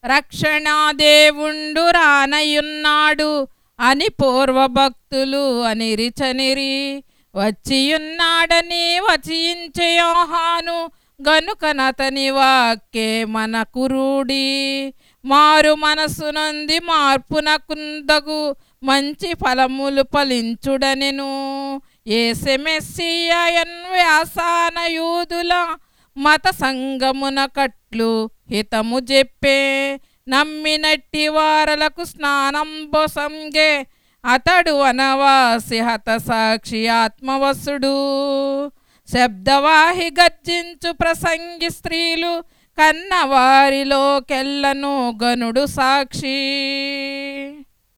రక్షణాదేవుండు రానయున్నాడు అని పూర్వభక్తులు అనిరిచనిరి వచ్చియున్నాడని వచించే యోహాను గనుకనతని వాక్కే మన కురుడి మారు మనసు నంది మార్పునకుందగు మంచి ఫలములు ఫలించుడనెను ఏసెమెస్సియన్ వ్యాసాన యూదుల మత సంగమున కట్లు హితము చెప్పే నమ్మినట్టి వారలకు స్నానం బొసంగే అతడు అనవాసి హత సాక్షి ఆత్మవసుడు శబ్దవాహి గర్జించు ప్రసంగి స్త్రీలు కన్నవారిలో కెల్లను గనుడు సాక్షి